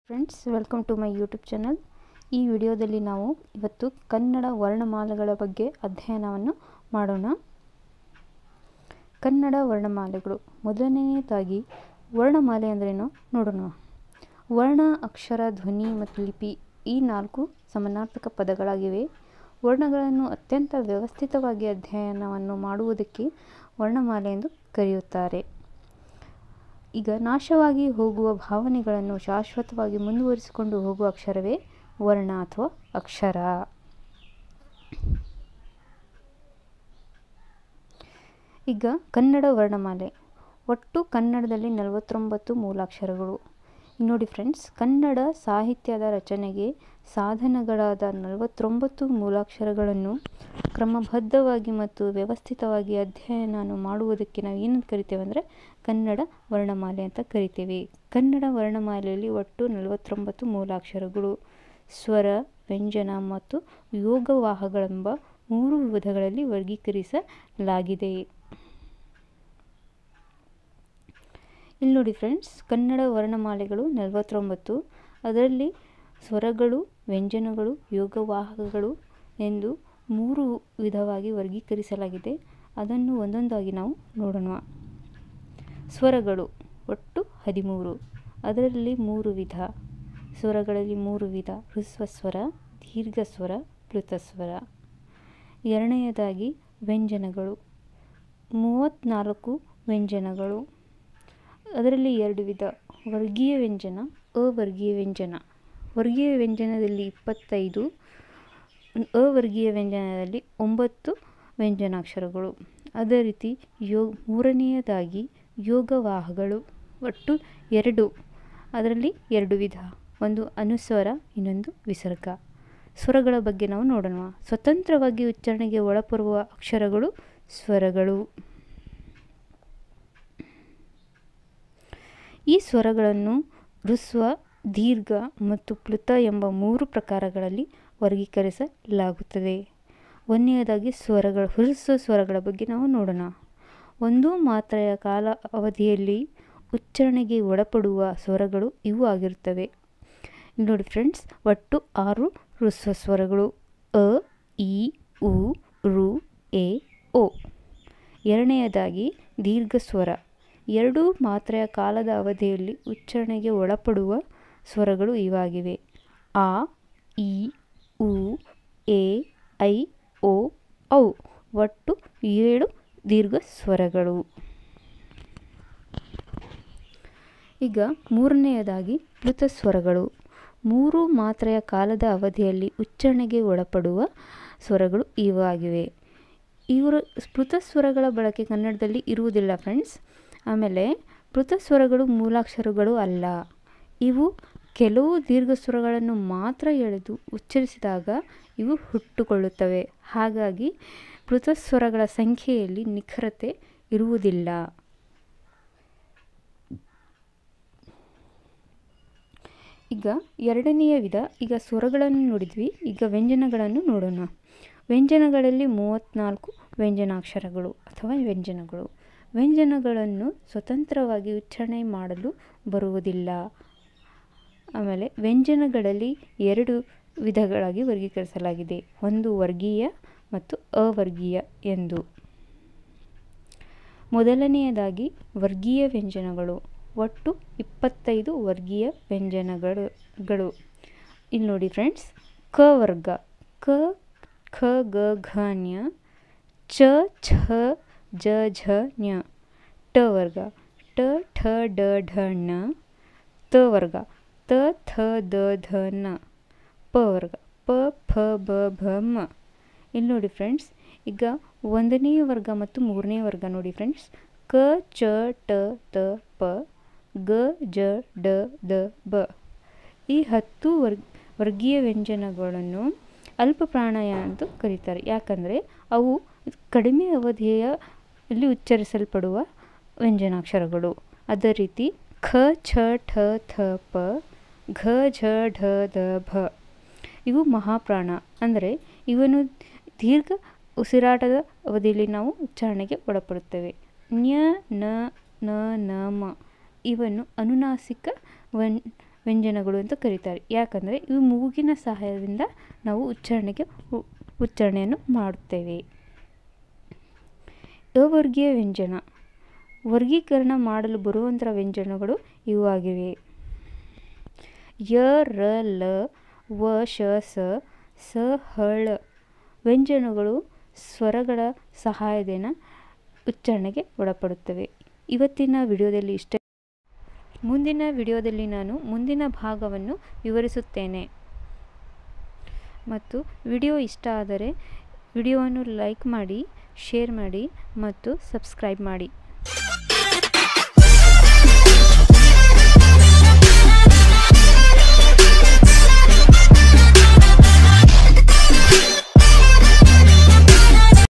friends welcome to my YouTube channel ಈ ವಿಡಿಯೋದಲ್ಲಿ ನಾವು ಇವತ್ತು ಕನ್ನಡ ವರ್ಣಮಾಲೆಗಳ ಬಗ್ಗೆ ಅಧ್ಯಯನವನ್ನು ಮಾಡೋಣ ಕನ್ನಡ ವರ್ಣಮಾಲೆಗಳು ಮೊದಲನೆಯದಾಗಿ ವರ್ಣಮಾಲೆ ಅಂದ್ರೇನು ನೋಡೋಣ ವರ್ಣ ಅಕ್ಷರ ಧ್ವನಿ ಮತ್ತು ಲಿಪಿ ಈ ನಾಲ್ಕು ಸಮಾನಾರ್ಥಕ ಪದಗಳಾಗಿವೆ ವರ್ಣಗಳನ್ನು ಅತ್ಯಂತ ವ್ಯವಸ್ಥಿತವಾಗಿ ಅಧ್ಯಯನವನ್ನು ಮಾಡುವುದಕ್ಕೆ ವರ್ಣಮಾಲೆ ಎಂದು ಕರೆಯುತ್ತಾರೆ ಈಗ ನಾಶವಾಗಿ ಹೋಗುವ ಭಾವನೆಗಳನ್ನು ಶಾಶ್ವತವಾಗಿ ಮುಂದುವರಿಸಿಕೊಂಡು ಹೋಗುವ ಅಕ್ಷರವೇ ವರ್ಣ ಅಥವಾ ಅಕ್ಷರ ಈಗ ಕನ್ನಡ ವರ್ಣಮಾಲೆ ಒಟ್ಟು ಕನ್ನಡದಲ್ಲಿ ನಲವತ್ತೊಂಬತ್ತು ಮೂಲಾಕ್ಷರಗಳು ನೋಡಿ ಫ್ರೆಂಡ್ಸ್ ಕನ್ನಡ ಸಾಹಿತ್ಯದ ರಚನೆಗೆ ಸಾಧನಗಳಾದ ನಲವತ್ತೊಂಬತ್ತು ಮೂಲಾಕ್ಷರಗಳನ್ನು ಕ್ರಮಬದ್ಧವಾಗಿ ಮತ್ತು ವ್ಯವಸ್ಥಿತವಾಗಿ ಅಧ್ಯಯನ ಮಾಡುವುದಕ್ಕೆ ನಾವು ಏನಂತ ಕರಿತೇವೆ ಅಂದರೆ ಕನ್ನಡ ವರ್ಣಮಾಲೆ ಅಂತ ಕರಿತೇವೆ ಕನ್ನಡ ವರ್ಣಮಾಲೆಯಲ್ಲಿ ಒಟ್ಟು ನಲವತ್ತೊಂಬತ್ತು ಮೂಲಾಕ್ಷರಗಳು ಸ್ವರ ವ್ಯಂಜನ ಮತ್ತು ಯೋಗವಾಹಗಳೆಂಬ ಮೂರು ವಿಧಗಳಲ್ಲಿ ವರ್ಗೀಕರಿಸಲಾಗಿದೆ ಇಲ್ಲಿ ನೋಡಿ ಫ್ರೆಂಡ್ಸ್ ಕನ್ನಡ ವರ್ಣಮಾಲೆಗಳು ನಲವತ್ತೊಂಬತ್ತು ಅದರಲ್ಲಿ ಸ್ವರಗಳು ವ್ಯಂಜನಗಳು ಯೋಗವಾಹಕಗಳು ಎಂದು ಮೂರು ವಿಧವಾಗಿ ವರ್ಗೀಕರಿಸಲಾಗಿದೆ ಅದನ್ನು ಒಂದೊಂದಾಗಿ ನಾವು ನೋಡೋಣ ಸ್ವರಗಳು ಒಟ್ಟು ಹದಿಮೂರು ಅದರಲ್ಲಿ ಮೂರು ವಿಧ ಸ್ವರಗಳಲ್ಲಿ ಮೂರು ವಿಧ ಹ್ರಸ್ವ ಸ್ವರ ದೀರ್ಘ ಸ್ವರ ಪ್ಲುತಸ್ವರ ಎರಡನೆಯದಾಗಿ ವ್ಯಂಜನಗಳು ಮೂವತ್ತ್ನಾಲ್ಕು ವ್ಯಂಜನಗಳು ಅದರಲ್ಲಿ ಎರಡು ವಿಧ ವರ್ಗೀಯ ವ್ಯಂಜನ ಅವರ್ಗೀಯ ವ್ಯಂಜನ ವರ್ಗೀಯ ವ್ಯಂಜನದಲ್ಲಿ ಇಪ್ಪತ್ತೈದು ಅವರ್ಗೀಯ ವ್ಯಂಜನದಲ್ಲಿ ಒಂಬತ್ತು ವ್ಯಂಜನಾಕ್ಷರಗಳು ಅದೇ ರೀತಿ ಯೋ ಮೂರನೆಯದಾಗಿ ಯೋಗವಾಹಗಳು ಒಟ್ಟು ಎರಡು ಅದರಲ್ಲಿ ಎರಡು ವಿಧ ಒಂದು ಅನುಸ್ವರ ಇನ್ನೊಂದು ವಿಸರ್ಗ ಸ್ವರಗಳ ಬಗ್ಗೆ ನಾವು ನೋಡೋಣ ಸ್ವತಂತ್ರವಾಗಿ ಉಚ್ಚಾರಣೆಗೆ ಒಳಪಡುವ ಅಕ್ಷರಗಳು ಸ್ವರಗಳು ಈ ಸ್ವರಗಳನ್ನು ಹೃಸ್ವ ದೀರ್ಘ ಮತ್ತು ಪ್ಲುತ ಎಂಬ ಮೂರು ಪ್ರಕಾರಗಳಲ್ಲಿ ವರ್ಗೀಕರಿಸಲಾಗುತ್ತದೆ ಒಂದನೆಯದಾಗಿ ಸ್ವರಗಳ ಹೃಸ್ವ ಸ್ವರಗಳ ಬಗ್ಗೆ ನಾವು ನೋಡೋಣ ಒಂದು ಮಾತ್ರೆಯ ಕಾಲ ಅವಧಿಯಲ್ಲಿ ಉಚ್ಚಾರಣೆಗೆ ಒಳಪಡುವ ಸ್ವರಗಳು ಇವು ಆಗಿರುತ್ತವೆ ನೋಡಿ ಫ್ರೆಂಡ್ಸ್ ಒಟ್ಟು ಆರು ಹೃಸ್ವ ಸ್ವರಗಳು ಅ ಇ ಉ ರು ಎ ಓ ಎರಡನೆಯದಾಗಿ ದೀರ್ಘ ಸ್ವರ ಎರಡು ಮಾತ್ರೆಯ ಕಾಲದ ಅವಧಿಯಲ್ಲಿ ಉಚ್ಚಾರಣೆಗೆ ಒಳಪಡುವ ಸ್ವರಗಳು ಇವಾಗಿವೆ ಆ ಇ ಉ ಎ ಐ ಓ ಔ ಒಟ್ಟು ಏಳು ದೀರ್ಘ ಸ್ವರಗಳು ಈಗ ಮೂರನೆಯದಾಗಿ ಪ್ಲುತ ಸ್ವರಗಳು ಮೂರು ಮಾತ್ರೆಯ ಕಾಲದ ಅವಧಿಯಲ್ಲಿ ಉಚ್ಚಾರಣೆಗೆ ಒಳಪಡುವ ಸ್ವರಗಳು ಇವಾಗಿವೆ ಇವರು ಸ್ಫುತ ಸ್ವರಗಳ ಬಳಕೆ ಕನ್ನಡದಲ್ಲಿ ಇರುವುದಿಲ್ಲ ಫ್ರೆಂಡ್ಸ್ ಆಮೇಲೆ ಪೃತ ಸ್ವರಗಳು ಮೂಲಾಕ್ಷರಗಳು ಅಲ್ಲ ಇವು ಕೆಲವು ದೀರ್ಘ ಸ್ವರಗಳನ್ನು ಮಾತ್ರ ಎಳೆದು ಉಚ್ಚರಿಸಿದಾಗ ಇವು ಹುಟ್ಟುಕೊಳ್ಳುತ್ತವೆ ಹಾಗಾಗಿ ಪೃತ ಸ್ವರಗಳ ಸಂಖ್ಯೆಯಲ್ಲಿ ನಿಖರತೆ ಇರುವುದಿಲ್ಲ ಈಗ ಎರಡನೆಯ ವಿಧ ಈಗ ಸ್ವರಗಳನ್ನು ನೋಡಿದ್ವಿ ಈಗ ವ್ಯಂಜನಗಳನ್ನು ನೋಡೋಣ ವ್ಯಂಜನಗಳಲ್ಲಿ ಮೂವತ್ತ್ನಾಲ್ಕು ವ್ಯಂಜನಾಕ್ಷರಗಳು ಅಥವಾ ವ್ಯಂಜನಗಳು ವ್ಯಂಜನಗಳನ್ನು ಸ್ವತಂತ್ರವಾಗಿ ಉಚ್ಚಾರಣೆ ಮಾಡಲು ಬರುವುದಿಲ್ಲ ಆಮೇಲೆ ವ್ಯಂಜನಗಳಲ್ಲಿ ಎರಡು ವಿಧಗಳಾಗಿ ವರ್ಗೀಕರಿಸಲಾಗಿದೆ ಒಂದು ವರ್ಗೀಯ ಮತ್ತು ಅವರ್ಗೀಯ ಎಂದು ಮೊದಲನೆಯದಾಗಿ ವರ್ಗೀಯ ವ್ಯಂಜನಗಳು ಒಟ್ಟು ಇಪ್ಪತ್ತೈದು ವರ್ಗೀಯ ವ್ಯಂಜನಗಳು ಗಳು ಇಲ್ಲಿ ನೋಡಿ ಫ್ರೆಂಡ್ಸ್ ಕ ವರ್ಗ ಕ ಖ ಗ ಘ ನ್ಯ ಚ ಛ ಜ ಝ ನ್ಯ ಟ ವರ್ಗ ಟ ಠ ಡ ಢ ಣ ತ ವರ್ಗ ತ ಥ ದ ಧ ನ ಪ ವರ್ಗ ಪ ಫ ಬ ಭ ಮ ಇಲ್ಲಿ ನೋಡಿ ಫ್ರೆಂಡ್ಸ್ ಈಗ ಒಂದನೇ ವರ್ಗ ಮತ್ತು ಮೂರನೇ ವರ್ಗ ನೋಡಿ ಫ್ರೆಂಡ್ಸ್ ಕ ಚ ಟ ತ ಪ ಗ ಜ ಡ ದ ಬ ಈ ಹತ್ತು ವರ್ಗ ವರ್ಗೀಯ ವ್ಯಂಜನಗಳನ್ನು ಅಲ್ಪ ಪ್ರಾಣಾಯ ಅಂತ ಕರೀತಾರೆ ಯಾಕಂದರೆ ಅವು ಕಡಿಮೆ ಅವಧಿಯಲ್ಲಿ ಉಚ್ಚರಿಸಲ್ಪಡುವ ವ್ಯಂಜನಾಕ್ಷರಗಳು ಅದೇ ರೀತಿ ಖ ಛ ಠ ಥ ಪ ಘ ಝ ಢ ದ ಭ ಇವು ಮಹಾಪ್ರಾಣ ಅಂದರೆ ಇವನ್ನು ದೀರ್ಘ ಉಸಿರಾಟದ ಅವಧಿಯಲ್ಲಿ ನಾವು ಉಚ್ಚಾರಣೆಗೆ ಒಳಪಡುತ್ತೇವೆ ನ್ಯ ನ ನ ನ ಮ ಇವನ್ನು ಅನುನಾಸಿಕ ವನ್ ವ್ಯಂಜನಗಳು ಅಂತ ಕರೀತಾರೆ ಯಾಕಂದರೆ ಇವು ಮೂಗಿನ ಸಹಾಯದಿಂದ ನಾವು ಉಚ್ಚಾರಣೆಗೆ ಉ- ಉಚ್ಚಾರಣೆಯನ್ನು ಮಾಡುತ್ತೇವೆ ಅವರ್ಗೀಯ ವ್ಯಂಜನ ವರ್ಗೀಕರಣ ಮಾಡಲು ಬರುವಂಥ ವ್ಯಂಜನಗಳು ಇವು ಆಗಿವೆ ಯ ರ ಲ ವ ಶ ಸ ಸ ಹಳ ವ್ಯಂಜನಗಳು ಸ್ವರಗಳ ಸಹಾಯದಿಂದ ಉಚ್ಚಾರಣೆಗೆ ಒಳಪಡುತ್ತವೆ ಇವತ್ತಿನ ವಿಡಿಯೋದಲ್ಲಿ ಇಷ್ಟ ಮುಂದಿನ ವಿಡಿಯೋದಲ್ಲಿ ನಾನು ಮುಂದಿನ ಭಾಗವನ್ನು ವಿವರಿಸುತ್ತೇನೆ ಮತ್ತು ವಿಡಿಯೋ ಇಷ್ಟ ಆದರೆ ವಿಡಿಯೋವನ್ನು ಲೈಕ್ ಮಾಡಿ ಶೇರ್ ಮಾಡಿ ಮತ್ತು ಸಬ್ಸ್ಕ್ರೈಬ್ ಮಾಡಿ